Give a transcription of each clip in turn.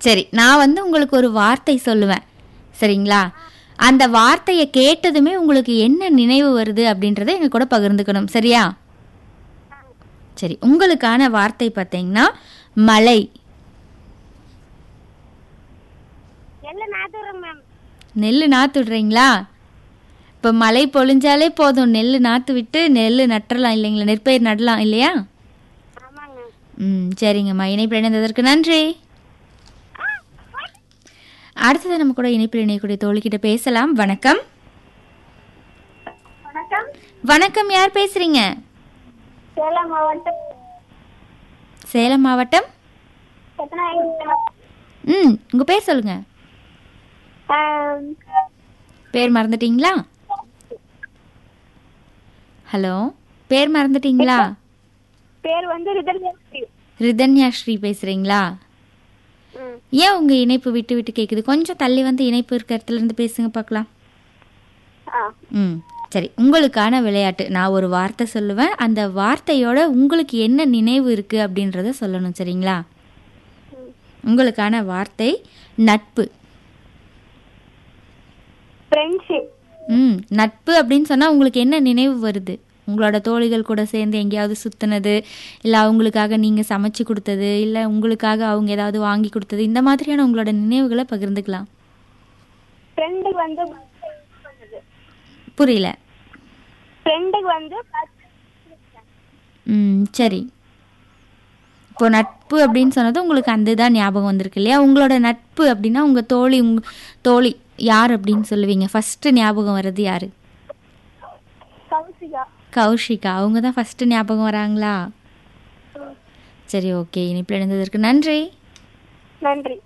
சரி நான் வந்து உங்களுக்கு ஒரு வார்த்தை சொல்லுவேன் சரிங்களா அந்த வார்த்தையை கேட்டதுமே உங்களுக்கு என்ன நினைவு வருது அப்படின்றத எங்க கூட பகிர்ந்துக்கணும் சரியா சரி உங்களுக்கான வார்த்தை பார்த்தீங்கன்னா மலை எல்லாம் நாத்துறோம் மேம் நெல் நாத்து விடுறீங்களா இப்போ மழை பொழிஞ்சாலே போதும் நெல் நாத்து விட்டு நெல் நட்டுறலாம் இல்லைங்களா நெற்பயிர் நடலாம் இல்லையா ஆமாங்க ம் சரிங்கம்மா இணைப்பில் இணைந்ததற்கு நன்றி அடுத்தது நம்ம கூட இணைப்பில் இணையக்கூடிய தோழிக்கிட்ட பேசலாம் வணக்கம் வணக்கம் வணக்கம் யார் பேசுறீங்க சேலம் மாவட்டம் சேலம் மாவட்டம் எத்தனை ம் உங்கள் பேர் சொல்லுங்க பேர் மறந்துட்டீங்களா ஹலோ பேர் மறந்துட்டீங்களா பேர் வந்து ரிதன்யாஸ்ரீ ரிதன்யா ஸ்ரீ பேசுறீங்களா ம் ஏன் உங்க இணைப்பு விட்டு விட்டு கேக்குது கொஞ்சம் தள்ளி வந்து இணைப்பு இருக்க இடத்துல இருந்து பேசுங்க பார்க்கலாம் ஆ ம் சரி உங்களுக்கான விளையாட்டு நான் ஒரு வார்த்தை சொல்லுவேன் அந்த வார்த்தையோட உங்களுக்கு என்ன நினைவு இருக்கு அப்படின்றத சொல்லணும் சரிங்களா உங்களுக்கான வார்த்தை நட்பு ஃப்ரெண்ட்ஷிப் ம் நட்பு அப்படின்னு சொன்னா உங்களுக்கு என்ன நினைவு வருது உங்களோட தோழிகள் கூட சேர்ந்து எங்கேயாவது சுத்துனது இல்லை அவங்களுக்காக நீங்கள் சமைச்சு கொடுத்தது இல்லை உங்களுக்காக அவங்க ஏதாவது வாங்கி கொடுத்தது இந்த மாதிரியான உங்களோட நினைவுகளை பகிர்ந்துக்கலாம் ஃப்ரெண்டுக்கு வந்து புரியல ஃப்ரெண்டுக்கு வந்து ம் சரி இப்போ நட்பு அப்படின்னு சொன்னது உங்களுக்கு அந்த தான் ஞாபகம் வந்திருக்கு இல்லையா உங்களோட நட்பு அப்படின்னா உங்கள் தோழி உங் தோழி யார் அப்படின்னு சொல்லுவீங்க ஃபஸ்ட்டு ஞாபகம் வர்றது யார் கௌசிகா கௌஷிகா அவங்க தான் ஃபஸ்ட்டு ஞாபகம் வராங்களா சரி ஓகே இனிப்பில் இணைந்ததற்கு நன்றி நன்றி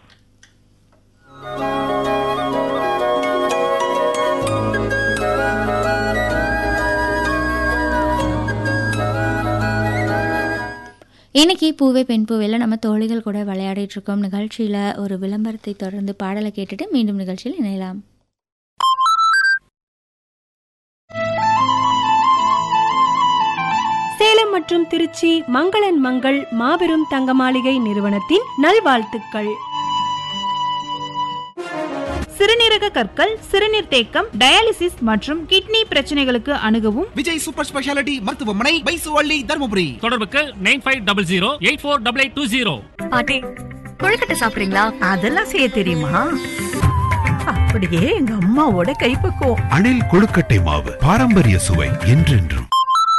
இன்னைக்கு பூவே பெண் பூவையில் நம்ம தோழிகள் கூட விளையாடிட்டு இருக்கோம் நிகழ்ச்சியில் ஒரு விளம்பரத்தை தொடர்ந்து பாடலை கேட்டுட்டு மீண்டும் நிகழ்ச்சியில் இணையலாம் சேலம் மற்றும் திருச்சி மங்களன் மங்கள் மாபெரும் தங்க மாளிகை நிறுவனத்தின் நல்வாழ்த்துக்கள் சிறுநீரக கற்கள் சிறுநீர் தேக்கம் டயாலிசிஸ் மற்றும் கிட்னி பிரச்சனைகளுக்கு அணுகவும் விஜய் சூப்பர் ஸ்பெஷாலிட்டி மருத்துவமனை பைசுவள்ளி தருமபுரி தொடர்புக்கு nine five double zero eight four double eight two zero பாட்டி கொழுக்கட்டை சாப்பிடுறீங்களா அதெல்லாம் செய்ய தெரியுமா அப்படியே எங்க அம்மாவோட கைப்பக்குவம் அணில் கொழுக்கட்டை மாவு பாரம்பரிய சுவை என்றென்றும்